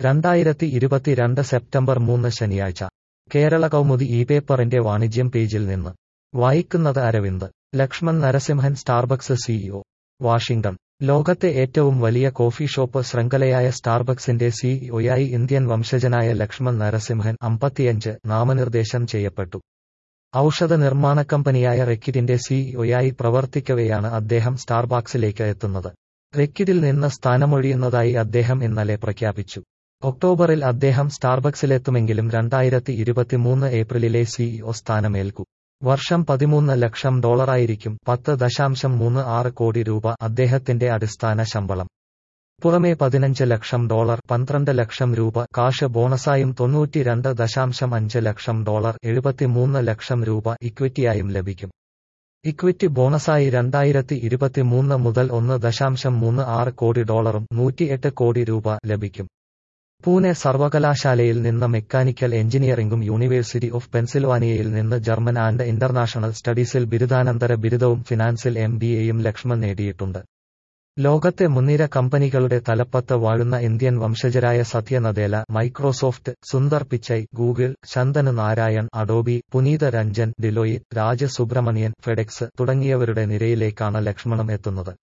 രണ്ടായിരത്തി ഇരുപത്തിരണ്ട് സെപ്റ്റംബർ മൂന്ന് ശനിയാഴ്ച കേരള കൗമുദി ഈ പേപ്പറിന്റെ വാണിജ്യം പേജിൽ നിന്ന് വായിക്കുന്നത് Aravind Lakshman Narasimhan Starbucks CEO Washington ലോകത്തെ ഏറ്റവും വലിയ കോഫി ഷോപ്പ് ശൃംഖലയായ സ്റ്റാർബക്സിന്റെ സിഇഒയായി ഇന്ത്യൻ വംശജനായ ലക്ഷ്മൺ നരസിംഹൻ അമ്പത്തിയഞ്ച് നാമനിർദ്ദേശം ചെയ്യപ്പെട്ടു ഔഷധ നിർമ്മാണ കമ്പനിയായ റെക്കിഡിന്റെ സിഇഒയായി പ്രവർത്തിക്കവെയാണ് അദ്ദേഹം സ്റ്റാർബക്സിലേക്ക് എത്തുന്നത് റെക്കിഡിൽ നിന്ന് സ്ഥാനമൊഴിയുന്നതായി അദ്ദേഹം ഇന്നലെ പ്രഖ്യാപിച്ചു ഒക്ടോബറിൽ അദ്ദേഹം സ്റ്റാർബക്സിലെത്തുമെങ്കിലും രണ്ടായിരത്തി ഇരുപത്തിമൂന്ന് ഏപ്രിലിലെ സിഇഒ സ്ഥാനമേൽക്കു വർഷം പതിമൂന്ന് ലക്ഷം ഡോളറായിരിക്കും പത്ത് ദശാംശം മൂന്ന് ആറ് കോടി രൂപ അദ്ദേഹത്തിന്റെ അടിസ്ഥാന ശമ്പളം പുറമെ പതിനഞ്ച് ലക്ഷം ഡോളർ പന്ത്രണ്ട് ലക്ഷം രൂപ കാശ് ബോണസായും തൊണ്ണൂറ്റിരണ്ട് ദശാംശം അഞ്ച് ലക്ഷം ഡോളർ എഴുപത്തിമൂന്ന് ലക്ഷം രൂപ ഇക്വിറ്റിയായും ലഭിക്കും ഇക്വിറ്റി ബോണസായി രണ്ടായിരത്തി ഇരുപത്തിമൂന്ന് മുതൽ ഒന്ന് ദശാംശം മൂന്ന് ആറ് കോടി ഡോളറും നൂറ്റിയെട്ട് കോടി രൂപ ലഭിക്കും പൂനെ സർവകലാശാലയിൽ നിന്ന് മെക്കാനിക്കൽ എഞ്ചിനീയറിംഗും യൂണിവേഴ്സിറ്റി ഓഫ് പെൻസിൽവാനിയയിൽ നിന്ന് ജർമ്മൻ ആൻഡ് ഇന്റർനാഷണൽ സ്റ്റഡീസിൽ ബിരുദാനന്തര ബിരുദവും ഫിനാൻസിൽ എം ബി എയും ലക്ഷ്മൺ നേടിയിട്ടുണ്ട് ലോകത്തെ മുൻനിര കമ്പനികളുടെ തലപ്പത്ത് വാഴുന്ന ഇന്ത്യൻ വംശജരായ Satya Nadella Microsoft Sundar Pichai Google Shantanu Narayen Adobe Punit Renjen Deloitte Raja Subramanian FedEx തുടങ്ങിയവരുടെ നിരയിലേക്കാണ് ലക്ഷ്മണം എത്തുന്നത്